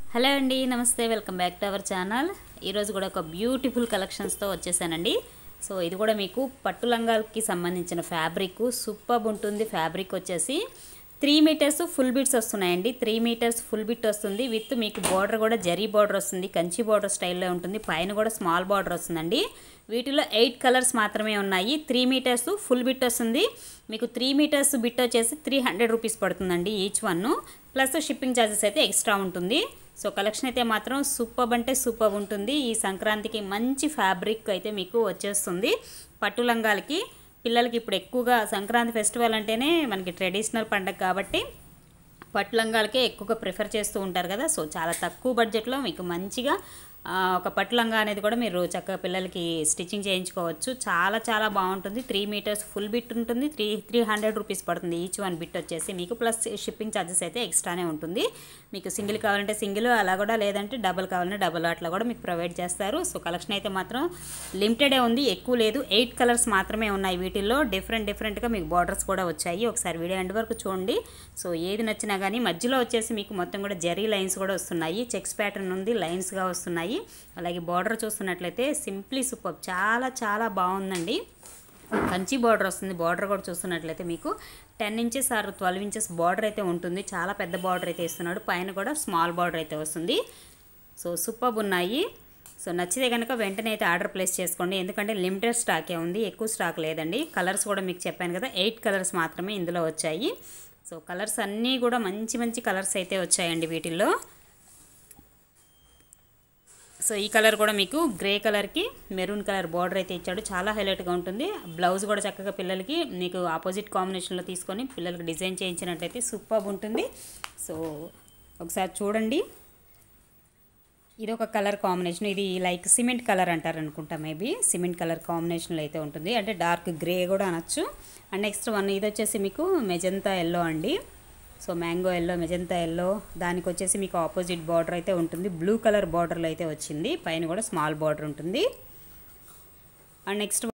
hello అండి నమస్తే welcome back to our channel ఈరోజు కూడా ఒక బ్యూటిఫుల్ కలెక్షన్స్తో వచ్చేసానండి సో ఇది కూడా మీకు పట్టు లంగాలకి సంబంధించిన ఫ్యాబ్రిక్ సూపర్ ఉంటుంది ఫ్యాబ్రిక్ వచ్చేసి త్రీ మీటర్స్ ఫుల్ బిట్స్ వస్తున్నాయండి త్రీ మీటర్స్ ఫుల్ బిట్ వస్తుంది విత్ మీకు బార్డర్ కూడా జరీ బార్డర్ వస్తుంది కంచి బార్డర్ స్టైల్లో ఉంటుంది పైన కూడా స్మాల్ బార్డర్ వస్తుందండి వీటిలో ఎయిట్ కలర్స్ మాత్రమే ఉన్నాయి త్రీ మీటర్స్ ఫుల్ బిట్ వస్తుంది మీకు త్రీ మీటర్స్ బిట్ వచ్చేసి త్రీ హండ్రెడ్ రూపీస్ పడుతుందండి each one plus shipping charges అయితే ఎక్స్ట్రా ఉంటుంది సో కలెక్షన్ అయితే మాత్రం సూపర్ అంటే సూపర్ ఉంటుంది ఈ సంక్రాంతికి మంచి ఫ్యాబ్రిక్ అయితే మీకు వచ్చేస్తుంది పట్టు లంగాలకి పిల్లలకి ఇప్పుడు ఎక్కువగా సంక్రాంతి ఫెస్టివల్ అంటేనే మనకి ట్రెడిషనల్ పండగ కాబట్టి పట్టు లంగాలకే ఎక్కువగా ప్రిఫర్ చేస్తూ ఉంటారు కదా సో చాలా తక్కువ బడ్జెట్లో మీకు మంచిగా ఆ, ఒక పట్టు లంగా అనేది కూడా మీరు చక్కగా పిల్లలకి స్టిచ్చింగ్ చేయించుకోవచ్చు చాలా చాలా బాగుంటుంది త్రీ మీటర్స్ ఫుల్ బిట్ ఉంటుంది త్రీ త్రీ హండ్రెడ్ రూపీస్ పడుతుంది ఈచ్ వన్ బిట్ వచ్చేసి మీకు ప్లస్ షిప్పింగ్ ఛార్జెస్ అయితే ఎక్స్ట్రానే ఉంటుంది మీకు సింగిల్ కావాలంటే సింగిల్ అలా కూడా లేదంటే డబల్ కావాలంటే డబల్ అట్లా కూడా మీకు ప్రొవైడ్ చేస్తారు సో కలెక్షన్ అయితే మాత్రం లిమిటెడే ఉంది ఎక్కువ లేదు ఎయిట్ కలర్స్ మాత్రమే ఉన్నాయి వీటిల్లో డిఫరెంట్ డిఫరెంట్గా మీకు బార్డర్స్ కూడా వచ్చాయి ఒకసారి వీడియో ఎండ్ వరకు చూడండి సో ఏది నచ్చినా కానీ మధ్యలో వచ్చేసి మీకు మొత్తం కూడా జరీ లైన్స్ కూడా వస్తున్నాయి చెక్స్ ప్యాటర్న్ ఉంది లైన్స్గా వస్తున్నాయి అలాగే బార్డర్ చూస్తున్నట్లయితే సింప్లీ సూపర్ చాలా చాలా బాగుందండి కంచి బార్డర్ వస్తుంది బార్డర్ కూడా చూస్తున్నట్లయితే మీకు ten inches or twelve inches border అయితే ఉంటుంది చాలా పెద్ద బార్డర్ అయితే ఇస్తున్నాడు పైన కూడా స్మాల్ బార్డర్ అయితే వస్తుంది సో సూపర్ ఉన్నాయి సో నచ్చితే కనుక వెంటనే అయితే ఆర్డర్ ప్లేస్ చేసుకోండి ఎందుకంటే లిమిటెడ్ స్టాకే ఉంది ఎక్కువ స్టాక్ లేదండి కలర్స్ కూడా మీకు చెప్పాను కదా ఎయిట్ కలర్స్ మాత్రమే ఇందులో వచ్చాయి సో కలర్స్ అన్నీ కూడా మంచి మంచి కలర్స్ అయితే వచ్చాయండి వీటిల్లో సో ఈ కలర్ కూడా మీకు గ్రే కలర్కి మెరూన్ కలర్ బార్డర్ అయితే ఇచ్చాడు చాలా హైలైట్గా ఉంటుంది బ్లౌజ్ కూడా చక్కగా పిల్లలకి మీకు ఆపోజిట్ కాంబినేషన్లో తీసుకొని పిల్లలకి డిజైన్ చేయించినట్లయితే సూపర్ ఉంటుంది సో ఒకసారి చూడండి ఇది ఒక కలర్ కాంబినేషన్ ఇది లైక్ సిమెంట్ కలర్ అంటారు అనుకుంటా మేబీ సిమెంట్ కలర్ కాంబినేషన్లో అయితే ఉంటుంది అంటే డార్క్ గ్రే కూడా అనొచ్చు అండ్ నెక్స్ట్ వన్ ఇది వచ్చేసి మీకు మెజంతా ఎల్లో అండి so mango yellow magenta yellow దానికి వచ్చేసి మీకు ఆపోజిట్ బార్డర్ అయితే ఉంటుంది బ్లూ కలర్ బార్డర్లో అయితే వచ్చింది పైన కూడా స్మాల్ బార్డర్ ఉంటుంది అండ్ నెక్స్ట్